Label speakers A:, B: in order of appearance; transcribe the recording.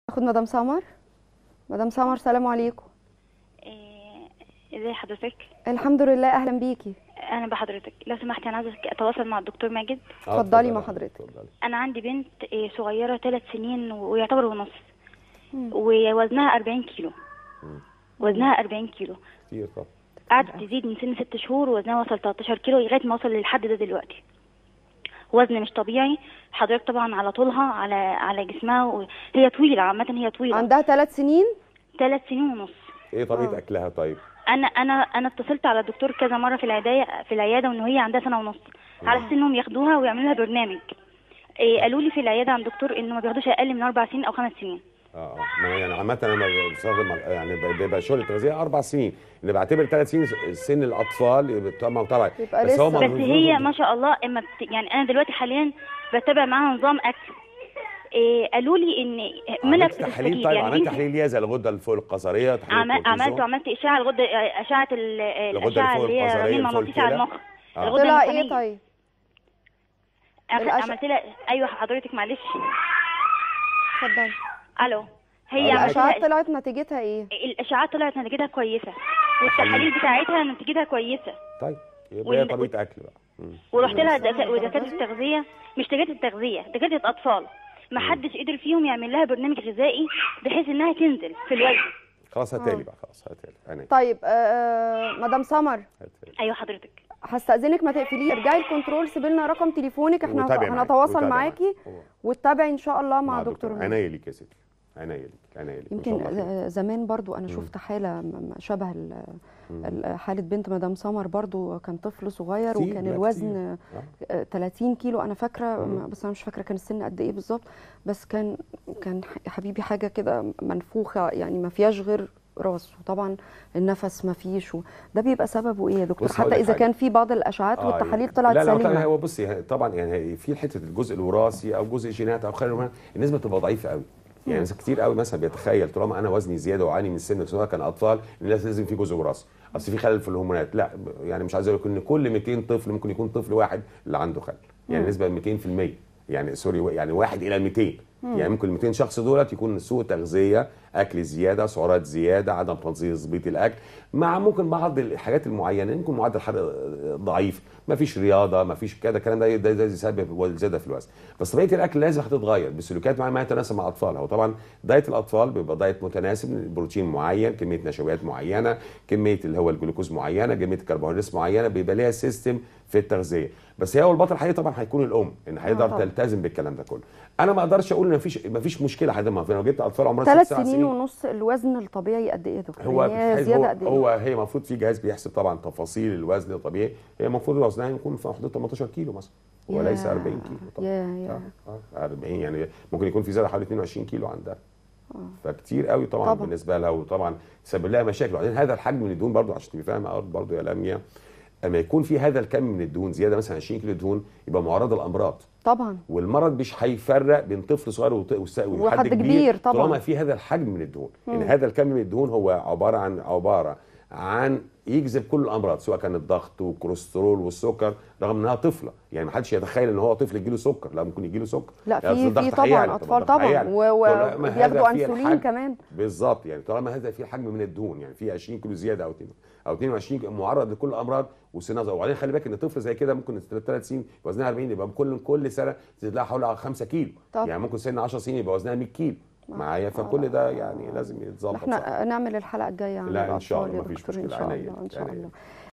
A: اخد مدام سمر مدام سمر سلام عليكم
B: إيه، ازي حضرتك
A: الحمد لله اهلا بيكي
B: انا بحضرتك لو سمحتي انا عايزه اتواصل مع الدكتور ماجد
C: آه،
A: اتفضلي مع حضرتك.
C: اتفضلي.
B: انا عندي بنت إيه، صغيره ثلاث سنين ويعتبر ونص ووزنها 40 كيلو وزنها 40 كيلو
C: كتير طبعا
B: قعدت تزيد من سن ست شهور وزنها وصل 13 كيلو لغايه ما وصل للحد ده دلوقتي وزن مش طبيعي حضرتك طبعا على طولها على على جسمها و... هي طويله عامه هي طويله
A: عندها ثلاث سنين
B: ثلاث سنين ونص
C: ايه طريقه اكلها طيب
B: انا انا انا اتصلت على الدكتور كذا مره في العياده في العياده وان هي عندها سنه ونص على اساس انهم ياخدوها ويعملوا لها برنامج إيه قالوا لي في العياده عند دكتور انه ما بياخدوش اقل من اربع سنين او خمس سنين
C: اه اه ما يعني عامه انا بستخدم يعني ب- بيبقى شغل التغذيه اربع سنين اللي بعتبر ثلاث سنين سن الاطفال يبقى طبعا طبعا
A: يبقى
C: بس هو
A: لسه.
C: ما-
B: بس هي ما شاء الله اما بت... يعني انا دلوقتي حاليا بتابع معاها نظام اكل إيه قالوا لي ان منى
C: عملت تحاليل
B: بتستجيب
C: طيب
B: يعني
C: عملت
B: انت
C: تحليل ليه زي الغده الفوق القصريه تحليل
B: عمل...
C: الكورتيزون؟
B: عملت وعملت اشعه الغده اشعه ال-
C: الغدة
B: الاشعه
C: الفوق
B: اللي هي
C: القصرية
B: رنين
C: الفوق
B: مغناطيسي على
C: الكلى.
B: المخ
C: آه.
B: الغدة
A: طلع ايه
B: المخنية.
A: طيب
B: أخ-
A: الأش-
B: عملت لها ايوه حضرتك معلش
A: اتفضلي
B: الو هي عملت
A: الاشعاعات
B: لها
A: طلعت نتيجتها ايه
B: الاشعاعات طلعت نتيجتها كويسه والتحاليل بتاعتها نتيجتها كويسه
C: طيب يبقى هي
B: وال-
C: طريقه اكل بقى مم.
B: ورحت لها دكا- ودكاتره التغذيه مش دكاتره التغذيه دكاتره اطفال ما حدش قدر فيهم يعمل لها برنامج غذائي بحيث انها تنزل في الوزن
C: خلاص هاتالي بقى خلاص هاتالي انا
A: طيب آه مدام سمر
C: هاتالي
B: ايوه حضرتك
A: هستأذنك ما تقفليه ارجعي الكنترول سيبي لنا رقم تليفونك احنا
C: وتابعي معاكي،
A: هنتواصل
C: وتابعي
A: معاكي
C: معاكي.
A: وتتابعي ان شاء الله مع, دكتور ماجد.
C: عناية ليك يا ستي عناية ليك عناية ليك إن شاء
A: يمكن
C: الله خير.
A: ز- زمان برضو انا شفت حاله م- م- شبه ال- ال- حاله بنت مدام سمر برضو كان طفل صغير
C: كتير،
A: وكان
C: لا
A: الوزن
C: كتير.
A: آه، 30 كيلو انا فاكره م- بس انا مش فاكره كان السن قد ايه بالظبط بس كان كان ح- يا حبيبي حاجه كده منفوخه يعني ما فيهاش غير راس وطبعا النفس ما فيش و- ده بيبقى سببه ايه يا دكتور
C: بص هقول
A: حتى
C: لك
A: اذا
C: حاجة.
A: كان في بعض الاشعاعات
C: آه،
A: والتحاليل
C: يعني-
A: طلعت
C: لا لا طبعا
A: سليمه
C: هو بصي طبعا يعني في حته الجزء الوراثي او جزء جينات او خير منها النسبه بتبقى ضعيفه قوي يعني ناس كتير قوي مثلا بيتخيل طالما انا وزني زياده وعاني من السن سواء كان اطفال ان لازم في جزء وراثي اصل في خلل في الهرمونات لا يعني مش عايز اقول لك ان كل 200 طفل ممكن يكون طفل واحد اللي عنده خلل يعني نسبه 200% يعني سوري يعني واحد الى 200 يعني ممكن ال 200 شخص دولت يكون سوء تغذيه اكل زياده سعرات زياده عدم تنظيم تظبيط الاكل مع ممكن بعض الحاجات المعينه يمكن معدل حرق ضعيف ما فيش رياضه ما فيش كده الكلام ده ده, ده يسبب زياده في الوزن بس طبيعه الاكل لازم هتتغير بسلوكيات معينه ما يتناسب مع الاطفال هو طبعا دايت الاطفال بيبقى دايت متناسب بروتين معين كميه نشويات معينه كميه اللي هو الجلوكوز معينه كميه الكربوهيدرات معينه بيبقى ليها سيستم في التغذيه بس هي هو البطل الحقيقي طبعا هيكون الام ان هيقدر
A: طبعا.
C: تلتزم بالكلام ده كله انا ما اقدرش اقول ان مفيش مفيش مشكله حد ما لو جبت اطفال عمرها
A: ثلاث
C: ست سبع
A: سنين ونص الوزن الطبيعي قد ايه يا دكتور
C: هو
A: يعني هي
C: بحيث
A: زياده
C: هو,
A: قد ايه
C: هو هي المفروض في جهاز بيحسب طبعا تفاصيل الوزن الطبيعي هي المفروض وزنها يكون في حدود 18 كيلو مثلا وليس
A: يا-
C: 40 كيلو طبعا
A: يا يا
C: آه، آه، 40 يعني ممكن يكون في زياده حوالي 22 كيلو عندها فكتير قوي طبعا,
A: طبعاً.
C: طبعا بالنسبه لها وطبعا سبب لها مشاكل وبعدين هذا الحجم من الدهون برضو عشان تبقى فاهمه برضو يا لميا اما يكون في هذا الكم من الدهون زياده مثلا 20 كيلو دهون يبقى معرض للامراض
A: طبعا
C: والمرض مش هيفرق بين طفل صغير وط- وس-
A: وحد كبير طبعاً.
C: طالما في هذا الحجم من الدهون ان هذا الكم من الدهون هو عباره عن عباره عن يجذب كل الامراض سواء كان الضغط والكوليسترول والسكر رغم انها طفله يعني ما حدش يتخيل ان هو طفل يجيله سكر لا ممكن يجيله سكر
A: لا
C: يعني
A: في
C: الضغط
A: في طبعا
C: هيعلى، طب
A: اطفال
C: الضغط
A: طبعا
C: هيعلى.
A: و-
C: طالما
A: و-
C: هذا
A: وبياخدوا
C: فيه
A: انسولين
C: الحجم-
A: كمان
C: بالظبط يعني طالما هذا في حجم من الدهون يعني في 20 كيلو زياده او 2 او 22 كيلو معرض لكل الامراض وسنها صغير. وبعدين خلي بالك ان طفل زي كده ممكن ثلاث سنين وزنها 40 يبقى كل كل سنه تزيد لها حوالي 5 كيلو
A: طبعا.
C: يعني ممكن سن 10 سنين يبقى وزنها 100 كيلو معايا فكل ده يعني لازم يتظبط صح.
A: احنا نعمل الحلقه الجايه عن
C: لا ان شاء
A: الأطفال
C: الله
A: يا
C: مفيش
A: دكتور ان
C: مشكله
A: شاء
C: عينيا
A: الله ان شاء
C: عينيا.
A: الله